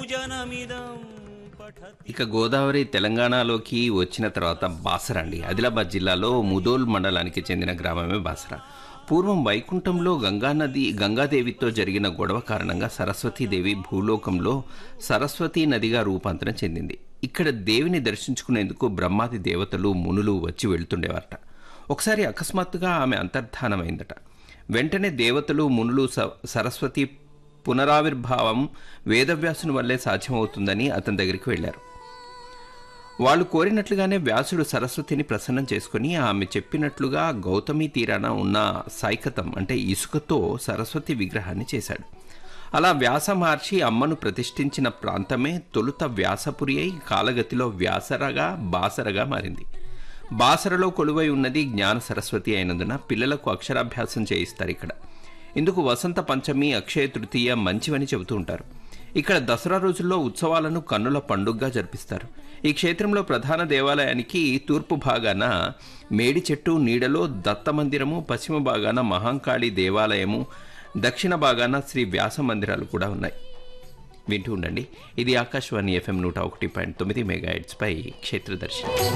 పూజనమిదం పఠతి ఇక గోదావరి తెలంగాణలోకి వచ్చిన తర్వాత బాసర అండి ఆదిలాబాద్ జిల్లాలో ముదోల్ మండలానికి చెందిన గ్రామమే బాసర పూర్వం వైకుంఠంలో గంగానది గంగాదేవితో జరిగిన గొడవ కారణంగా సరస్వతీదేవి భూలోకంలో సరస్వతీ నదిగా రూపాంతరం చెందింది ఇక్కడ దేవిని దర్శించుకునేందుకు బ్రహ్మాది దేవతలు మునులు వచ్చి వెళ్తుండేవారట ఒకసారి అకస్మాత్తుగా ఆమె అంతర్ధానమైందట వెంటనే దేవతలు మునులు స- సరస్వతి పునరావిర్భావం వేదవ్యాసుని వల్లే సాధ్యమవుతుందని అతని దగ్గరికి వెళ్ళారు వాళ్ళు కోరినట్లుగానే వ్యాసుడు సరస్వతిని ప్రసన్నం చేసుకుని ఆమె చెప్పినట్లుగా గౌతమి తీరాన ఉన్న సైకతం అంటే ఇసుకతో సరస్వతి విగ్రహాన్ని చేశాడు అలా వ్యాస మహర్షి అమ్మను ప్రతిష్ఠించిన ప్రాంతమే తొలుత వ్యాసపురి అయి కాలగతిలో వ్యాసరగా బాసరగా మారింది బాసరలో కొలువై ఉన్నది జ్ఞాన సరస్వతి అయినందున పిల్లలకు అక్షరాభ్యాసం చేయిస్తారు ఇక్కడ ఇందుకు వసంత పంచమి అక్షయ తృతీయ మంచివని చెబుతూ ఉంటారు ఇక్కడ దసరా రోజుల్లో ఉత్సవాలను కన్నుల పండుగగా జరిపిస్తారు ఈ క్షేత్రంలో ప్రధాన దేవాలయానికి తూర్పు భాగాన మేడి చెట్టు నీడలో దత్త మందిరము పశ్చిమ భాగాన మహాంకాళి దేవాలయము దక్షిణ భాగాన శ్రీ వ్యాస మందిరాలు కూడా ఉన్నాయి వింటూ ఉండండి ఇది ఆకాశవాణి ఎఫ్ఎం నూట ఒకటి పాయింట్ తొమ్మిది మెగా పై క్షేత్రదర్శి